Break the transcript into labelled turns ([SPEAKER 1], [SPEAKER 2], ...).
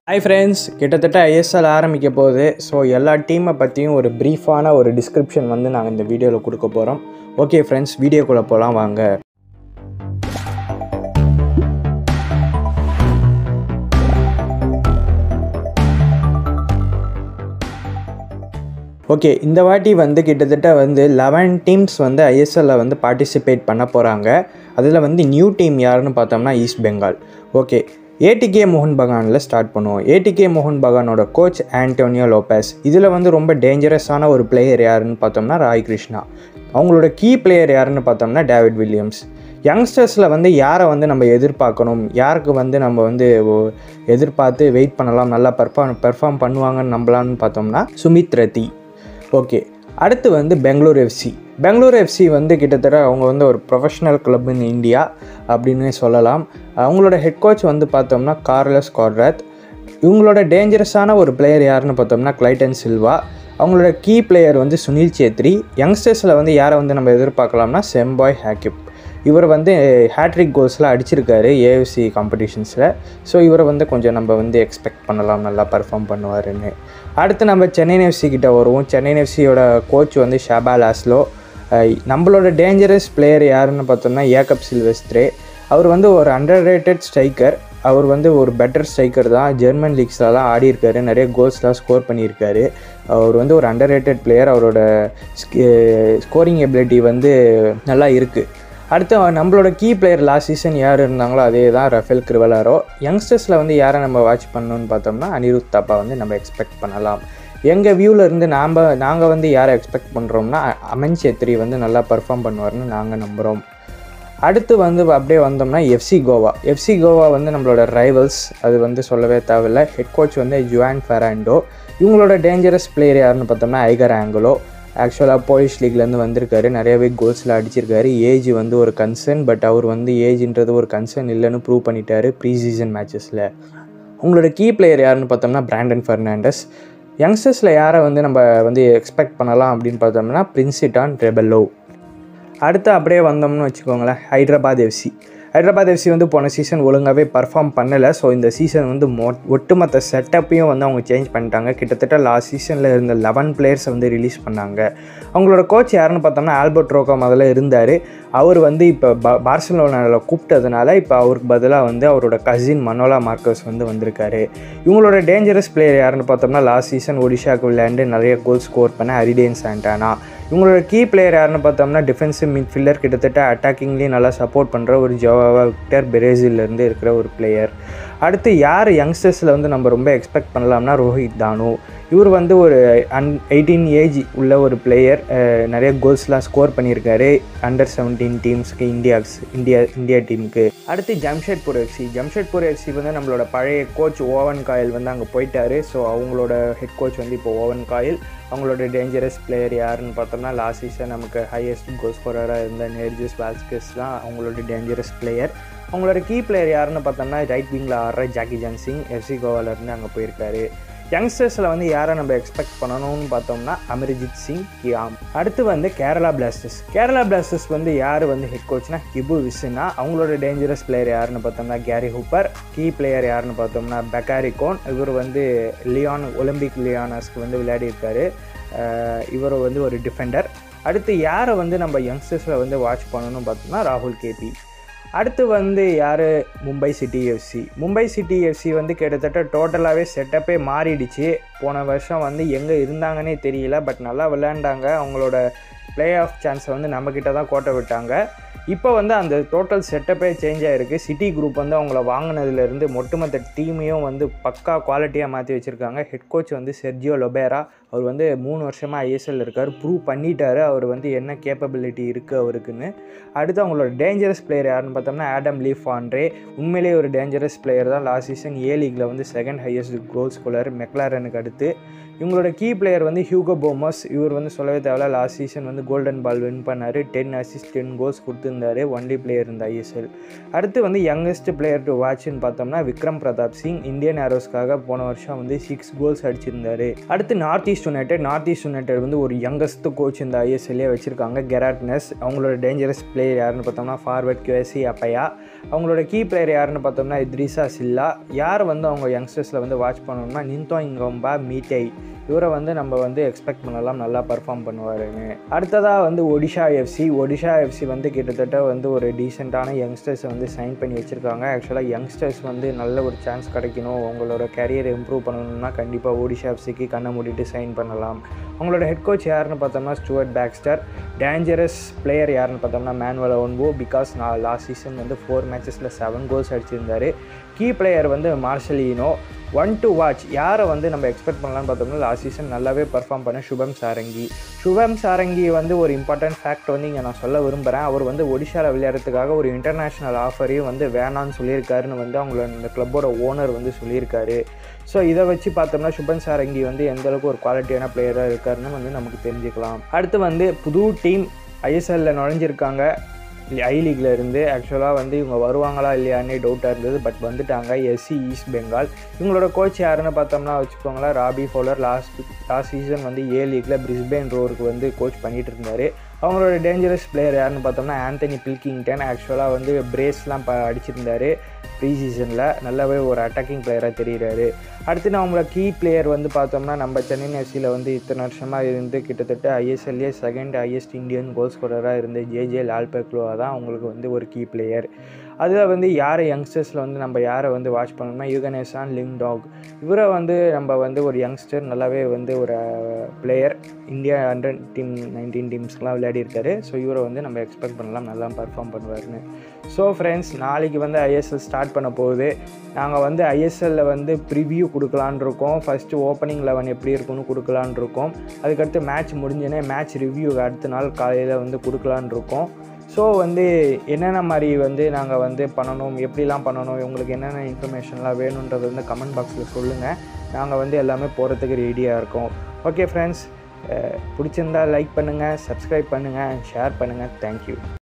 [SPEAKER 1] hi friends கிட்டத்தட்ட ISL ஆரம்பிக்க போகுது ஸோ எல்லா டீமை பற்றியும் ஒரு ப்ரீஃபான ஒரு டிஸ்கிரிப்ஷன் வந்து நாங்கள் இந்த வீடியோவில் கொடுக்க போகிறோம் ஓகே ஃப்ரெண்ட்ஸ் வீடியோக்குள்ளே போகலாம் வாங்க ஓகே இந்த வாட்டி வந்து கிட்டத்தட்ட வந்து லெவன் டீம்ஸ் வந்து ஐஎஸ்எல்ல வந்து பார்ட்டிசிபேட் பண்ண போகிறாங்க அதில் வந்து நியூ டீம் யாருன்னு பார்த்தோம்னா ஈஸ்ட் பெங்கால் ஓகே ஏடிகே மோகன் பகானில் ஸ்டார்ட் பண்ணுவோம் ஏடிகே மோகன் பகானோட கோச் ஆண்டோனியோ லோபஸ் இதில் வந்து ரொம்ப டேஞ்சரஸான ஒரு பிளேயர் யாருன்னு பார்த்தோம்னா ராய் கிருஷ்ணா அவங்களோட கீ பிளேயர் யாருன்னு பார்த்தோம்னா டேவிட் வில்லியம்ஸ் யங்ஸ்டர்ஸில் வந்து யாரை வந்து நம்ம எதிர்பார்க்கணும் யாருக்கு வந்து நம்ம வந்து ஓ- எதிர்பார்த்து வெயிட் பண்ணலாம் நல்லா பெர்ஃபார்ம் பெர்ஃபார்ம் பண்ணுவாங்கன்னு நம்பலாம்னு பார்த்தோம்னா சுமித் ரத்தி ஓகே அடுத்து வந்து பெங்களூர் எஃப்சி பெங்களூர் எஃப்சி வந்து கிட்டத்தட்ட அவங்க வந்து ஒரு ப்ரொஃபஷனல் கிளப் இன் இந்தியா அப்படின்னு சொல்லலாம் அவங்களோட ஹெட் கோச் வந்து பார்த்தோம்னா கார்லஸ் கார்ராத் இவங்களோட டேஞ்சரஸான ஒரு பிளேயர் யாருன்னு பார்த்தோம்னா கிளைட்டன் சில்வா அவங்களோட கீ பிளேயர் வந்து சுனில் சேத்ரி யங்ஸ்டர்ஸில் வந்து யாரை வந்து நம்ம எதிர்பார்க்கலாம்னா செம்பாய் ஹேக்கிப் இவர் வந்து ஹேட்ரிக் கோல்ஸ்லாம் அடிச்சிருக்காரு ஏஎஃப்சி காம்படிஷன்ஸில் ஸோ இவரை வந்து கொஞ்சம் நம்ம வந்து எக்ஸ்பெக்ட் பண்ணலாம் நல்லா பர்ஃபார்ம் பண்ணுவாருன்னு அடுத்து நம்ம சென்னை எஃப்சி கிட்ட வருவோம் சென்னை எஃப்சியோட கோச் வந்து ஷாபா லாஸ்லோ அஹ் நம்மளோட டேஞ்சரஸ் பிளேயர் யாருன்னு பார்த்தோம்னா ஏக்கப் சில்வெஸ்ட்ரே அவர் வந்து ஒரு அண்டர் ரேட்டட் ஸ்ட்ரைக்கர் அவர் வந்து ஒரு பெட்டர் ஸ்ட்ரைக்கர் தான் ஜெர்மன் லீக்ஸ்லலாம் ஆடி இருக்காரு நிறைய கோல்ஸ்லாம் ஸ்கோர் பண்ணியிருக்காரு அவர் வந்து ஒரு அண்டர் ரேட்டட் பிளேயர் அவரோட ஸ்கோரிங் எபிலிட்டி வந்து நல்லா இருக்குது அடுத்து நம்மளோட கீ பிளேயர் லாஸ்ட் சீசன் யார் இருந்தாங்களோ அதே தான் ரஃபேல் கிருவலாரோ யங்ஸ்டர்ஸில் வந்து யாரை நம்ம வாட்ச் பண்ணணும்னு பார்த்தோம்னா அனிருத் தாப்பா வந்து நம்ம எக்ஸ்பெக்ட் பண்ணலாம் எங்கள் வியூவில் இருந்து நாம் நாங்கள் வந்து யாரை எக்ஸ்பெக்ட் பண்ணுறோம்னா அமன் சேத்ரி வந்து நல்லா பர்ஃபார்ம் பண்ணுவார்னு நாங்கள் நம்புகிறோம் அடுத்து வந்து அப்படியே வந்தோம்னா எஃப்சி கோவா எஃப்சி கோவா வந்து நம்மளோட ரைவல்ஸ் அது வந்து சொல்லவே தேவையில்ல ஹெட் கோச் வந்து ஜுவான் ஃபெராண்டோ இவங்களோட டேஞ்சரஸ் பிளேயர் யாருன்னு பார்த்தோம்னா ஐகர் ஆங்குலோ ஆக்சுவலாக போலிஷ் லீக்லேருந்து வந்திருக்காரு நிறையவே கோல்ஸில் அடிச்சிருக்காரு ஏஜ் வந்து ஒரு கன்சர்ன் பட் அவர் வந்து ஏஜ்ன்றது ஒரு கன்சர்ன் இல்லைன்னு ப்ரூவ் பண்ணிட்டாரு ப்ரீ சீசன் மேட்சஸில் உங்களோட கீ பிளேயர் யாருன்னு பார்த்தோம்னா பிராண்டன் ஃபெர்னாண்டஸ் யங்ஸ்டர்ஸில் யாரை வந்து நம்ம வந்து எக்ஸ்பெக்ட் பண்ணலாம் அப்படின்னு பார்த்தோம்னா பிரின்சிட்டான் ரெபெல்லோ அடுத்து அப்படியே வந்தோம்னு வச்சுக்கோங்களேன் ஹைதராபாத் எஃப்சி ஹைதராபாத் எஃப்சி வந்து போன சீசன் ஒழுங்காகவே பர்ஃபார்ம் பண்ணலை ஸோ இந்த சீசன் வந்து மொ ஒட்டுமொத்த செட்டப்பையும் வந்து அவங்க சேஞ்ச் பண்ணிட்டாங்க கிட்டத்தட்ட லாஸ்ட் சீசனில் இருந்த லெவன் பிளேயர்ஸை வந்து ரிலீஸ் பண்ணாங்க அவங்களோட கோச் யாருன்னு பார்த்தோம்னா ஆல்பர்ட் ரோக்கா முதல்ல இருந்தார் அவர் வந்து இப்போ ப பார்சலோனாவில் கூப்பிட்டதுனால இப்போ அவருக்கு பதிலாக வந்து அவரோட கசின் மனோலா மார்க்கஸ் வந்து வந்திருக்காரு இவங்களோட டேஞ்சரஸ் பிளேயர் யாருன்னு பார்த்தோம்னா லாஸ்ட் சீசன் ஒடிஷாவுக்கு விளையாண்டு நிறைய கோல் ஸ்கோர் பண்ண ஹரிடேன் சாண்டானா இவங்களோட கீ பிளேயர் யாருன்னு பார்த்தோம்னா டிஃபென்சிவ் மிட்ஃபீல்டர் கிட்டத்தட்ட அட்டாக்கிங்லேயும் நல்லா சப்போர்ட் பண்ணுற ஒரு ஜோவா விக்டர் பிரேசில்லேருந்து இருக்கிற ஒரு பிளேயர் அடுத்து யார் யங்ஸ்டர்ஸில் வந்து நம்ம ரொம்ப எக்ஸ்பெக்ட் பண்ணலாம்னா ரோஹித் தானு இவர் வந்து ஒரு அன் எயிட்டீன் ஏஜ் உள்ள ஒரு பிளேயர் நிறைய கோல்ஸ்லாம் ஸ்கோர் பண்ணியிருக்காரு அண்டர் செவன்டீன் டீம்ஸ்க்கு இந்தியாஸ் இந்தியா இந்தியா டீமுக்கு அடுத்து ஜம்ஷெட்பூர் எஃப்சி ஜம்ஷெட்பூர் எஃப்சி வந்து நம்மளோட பழைய கோச் ஓவன் காயல் வந்து அங்கே போயிட்டாரு ஸோ அவங்களோட ஹெட் கோச் வந்து இப்போ ஓவன் காயல் அவங்களோட டேஞ்சரஸ் பிளேயர் யாருன்னு பார்த்தோம்னா லாஸ்ட் சீசன் நமக்கு ஹையஸ்ட் கோல் ஸ்கோரராக இருந்த நேர்ஜிஸ் வால்ஸ்கஸ் தான் அவங்களோட டேஞ்சரஸ் பிளேயர் அவங்களோட கீ பிளேயர் யாருன்னு பார்த்தோம்னா ரைட் விங்கில் ஆடுற ஜாக்கி ஜான் சிங் எஃப்சி கோவாலேருந்து அங்கே போயிருக்காரு யங்ஸ்டர்ஸில் வந்து யாரை நம்ம எக்ஸ்பெக்ட் பண்ணணும்னு பார்த்தோம்னா அமர்ஜித் சிங் கியாம் அடுத்து வந்து கேரளா பிளாஸ்டர்ஸ் கேரளா பிளாஸ்டர்ஸ் வந்து யார் வந்து ஹெட் கோச்னா கிபு விஸ்னா அவங்களோட டேஞ்சரஸ் பிளேயர் யாருன்னு பார்த்தோம்னா கேரி ஹூப்பர் கீ பிளேயர் யாருன்னு பார்த்தோம்னா பெக்காரி கோன் இவர் வந்து லியான் ஒலிம்பிக் லியானஸ்க்கு வந்து விளையாடி இருக்காரு அஹ் இவர் வந்து ஒரு டிஃபெண்டர் அடுத்து யாரை வந்து நம்ம யங்ஸ்டர்ஸில் வந்து வாட்ச் பண்ணணும்னு பார்த்தோம்னா ராகுல் கேபி அடுத்து வந்து யார் Mumbai city FC Mumbai city FC வந்து கிட்டத்தட்ட டோட்டலாகவே செட்டப்பே மாறிடுச்சு போன வருஷம் வந்து எங்கே இருந்தாங்கன்னே தெரியல பட் நல்லா விளையாண்டாங்க அவங்களோட ப்ளே ஆஃப் சான்ஸை வந்து நம்மக்கிட்ட தான் கோட்டை விட்டாங்க இப்போ வந்து அந்த டோட்டல் செட்டப்பே சேஞ்ச் ஆகிருக்கு சிட்டி குரூப் வந்து அவங்கள வாங்கினதுலேருந்து ஒட்டுமொத்த டீமையும் வந்து பக்கா குவாலிட்டியாக மாற்றி வச்சுருக்காங்க ஹெட் கோச் வந்து செர்ஜியோ லொபேரா அவர் வந்து மூணு வருஷமாக ஐஎஸ்எல் இருக்கார் ப்ரூவ் பண்ணிட்டாரு அவர் வந்து என்ன கேப்பபிலிட்டி இருக்குது அவருக்குன்னு அடுத்து அவங்களோட டேஞ்சரஸ் பிளேயர் யாருன்னு பார்த்தோம்னா ஆடம் லீஃப் ஆண்ட்ரே உண்மையிலேயே ஒரு டேஞ்சரஸ் பிளேயர் தான் லாஸ்ட் சீசன் ஏ லீக்ல வந்து செகண்ட் ஹையஸ்ட் கோல் ஸ்கோலர் மெக்லாரனுக்கு அடுத்து இவங்களோட கீ பிளேயர் வந்து ஹியூகோ போமஸ் இவர் வந்து சொல்லவே தேவையில்ல லாஸ்ட் சீசன் வந்து கோல்டன் பால் வின் பண்ணார் டென் அசிஸ்ட் டென் கோல்ஸ் கொடுத்துருந்தாரு ஒன்லி பிளேயர் இந்த ஐஎஸ்எல் அடுத்து வந்து யங்கஸ்ட் பிளேயர் டு வாட்ச்னு பார்த்தோம்னா விக்ரம் பிரதாப் சிங் இந்தியன் ஏரோஸ்க்காக போன வருஷம் வந்து சிக்ஸ் கோல்ஸ் அடிச்சிருந்தாரு அடுத்து north east united north east united வந்து ஒரு யங்கஸ்ட் கோச் இந்த ஐஎஸ்எல்லே வச்சிருக்காங்க கெராட்னஸ் அவங்களோட டேஞ்சரஸ் பிளேயர் யாருன்னு பார்த்தோம்னா ஃபார்வர்ட் கியூஎஸ்சி அப்பையா அவங்களோட கீ பிளேயர் யாருன்னு பார்த்தோம்னா இத்ரிசா சில்லா யார் வந்து அவங்க யங்ஸ்டர்ஸில் வந்து வாட்ச் பண்ணணும்னா நிந்தோ இங்கம்பா மீட்டை இவரை வந்து நம்ம வந்து எக்ஸ்பெக்ட் பண்ணலாம் நல்லா பர்ஃபார்ம் பண்ணுவாருன்னு அடுத்ததாக வந்து ஒடிஷா எஃப்சி ஒடிஷா எஃப்சி வந்து கிட்டத்தட்ட வந்து ஒரு டீசெண்டான யங்ஸ்டர்ஸை வந்து சைன் பண்ணி வச்சுருக்காங்க ஆக்சுவலாக யங்ஸ்டர்ஸ் வந்து நல்ல ஒரு சான்ஸ் கிடைக்கணும் அவங்களோட கரியரை இம்ப்ரூவ் பண்ணணும்னா கண்டிப்பாக ஒடிஷா எஃப்சிக்கு கண்ணை மூடிட்டு சைன் பண்ணலாம் அவங்களோட ஹெட் கோச் யாருன்னு பார்த்தோம்னா ஸ்டுவர்ட் பேக்ஸ்டர் டேஞ்சரஸ் பிளேயர் யாருன்னு பார்த்தோம்னா மேனுவல் ஒன்போ பிகாஸ் நான் லாஸ்ட் சீசன் வந்து ஃபோர் மேட்சஸில் செவன் கோல்ஸ் அடிச்சிருந்தாரு கீ பிளேயர் வந்து மார்ஷலினோ ஒன் டு வாட்ச் யாரை வந்து நம்ம எக்ஸ்பெக்ட் பண்ணலாம்னு பார்த்தோம்னா லாஸ்ட் சீசன் நல்லாவே பர்ஃபார்ம் பண்ண சுபம் சாரங்கி சுபம் சாரங்கி வந்து ஒரு இம்பார்ட்டன்ட் ஃபேக்ட் வந்து இங்கே நான் சொல்ல விரும்புகிறேன் அவர் வந்து ஒடிஷாவில் விளையாடுறதுக்காக ஒரு இன்டர்நேஷ்னல் ஆஃபரையும் வந்து வேணான்னு சொல்லியிருக்காருன்னு வந்து அவங்களோட இந்த கிளப்போட ஓனர் வந்து சொல்லியிருக்காரு ஸோ இதை வச்சு பார்த்தோம்னா சுபன் சாரங்கி வந்து எந்த அளவுக்கு ஒரு குவாலிட்டியான பிளேயராக இருக்காருன்னு வந்து நமக்கு தெரிஞ்சுக்கலாம் அடுத்து வந்து புது டீம் ஐஎஸ்எல்ல நுழைஞ்சிருக்காங்க ஐ லீக்ல இருந்து ஆக்சுவலாக வந்து இவங்க வருவாங்களா இல்லையானே டவுட்டாக இருந்தது பட் வந்துட்டாங்க எஸ்சி ஈஸ்ட் பெங்கால் இவங்களோட கோச் யாருன்னு பார்த்தோம்னா வச்சுக்கோங்களேன் Robbie Fowler last last season வந்து ஏ லீக்ல பிரிஸ்பேன் ரோருக்கு வந்து கோச் பண்ணிட்டு இருந்தாரு அவங்களோட டேஞ்சரஸ் பிளேயர் யாருன்னு பார்த்தோம்னா ஆந்தனி பில்கிங்டன் ஆக்சுவலாக வந்து பிரேஸ்லாம் ப அடிச்சிருந்தாரு ப்ரீ சீசனில் நல்லாவே ஒரு அட்டாக்கிங் பிளேயராக தெரிகிறாரு அடுத்து நம்மளோட கீ பிளேயர் வந்து பார்த்தோம்னா நம்ம சென்னை எஃப்சியில் வந்து இத்தனை வருஷமாக இருந்து கிட்டத்தட்ட ஐஎஸ்எல்ஏ செகண்ட் ஹையஸ்ட் இந்தியன் கோல் ஸ்கோரராக இருந்து ஜேஜே லால்பெக்லோவா தான் அவங்களுக்கு வந்து ஒரு கீ பிளேயர் அதில் வந்து யாரை யங்ஸ்டர்ஸில் வந்து நம்ம யாரை வந்து வாட்ச் பண்ணணும்னா யுகனேசான் லிங் டாக் இவரை வந்து நம்ம வந்து ஒரு யங்ஸ்டர் நல்லாவே வந்து ஒரு player India hundred team nineteen டீம்ஸ்க்கெலாம் விளையாடி இருக்காரு ஸோ இவரை வந்து நம்ம எக்ஸ்பெக்ட் பண்ணலாம் நல்லா பர்ஃபார்ம் பண்ணுவார்னு ஸோ ஃப்ரெண்ட்ஸ் நாளைக்கு வந்து ஐஎஸ்எல் ஸ்டார்ட் பண்ண போகுது நாங்கள் வந்து ஐஎஸ்எல்ல வந்து ப்ரிவ்யூ கொடுக்கலான் இருக்கோம் ஃபஸ்ட்டு ஓப்பனிங் லெவன் எப்படி இருக்குன்னு கொடுக்கலான் இருக்கோம் அதுக்கடுத்து மேட்ச் முடிஞ்சோடனே மேட்ச் ரிவ்யூ அடுத்த நாள் காலையில் வந்து கொடுக்கலான் இருக்கோம் ஸோ வந்து என்னென்ன மாதிரி வந்து நாங்கள் வந்து பண்ணணும் எப்படிலாம் பண்ணணும் உங்களுக்கு என்னென்ன இன்ஃபர்மேஷன்லாம் வேணுன்றது வந்து கமெண்ட் பாக்ஸில் சொல்லுங்கள் நாங்கள் வந்து எல்லாமே போகிறதுக்கு ரெடியாக இருக்கோம் ஓகே ஃப்ரெண்ட்ஸ் பிடிச்சிருந்தா லைக் பண்ணுங்கள் சப்ஸ்கிரைப் பண்ணுங்கள் ஷேர் பண்ணுங்கள் தேங்க்யூ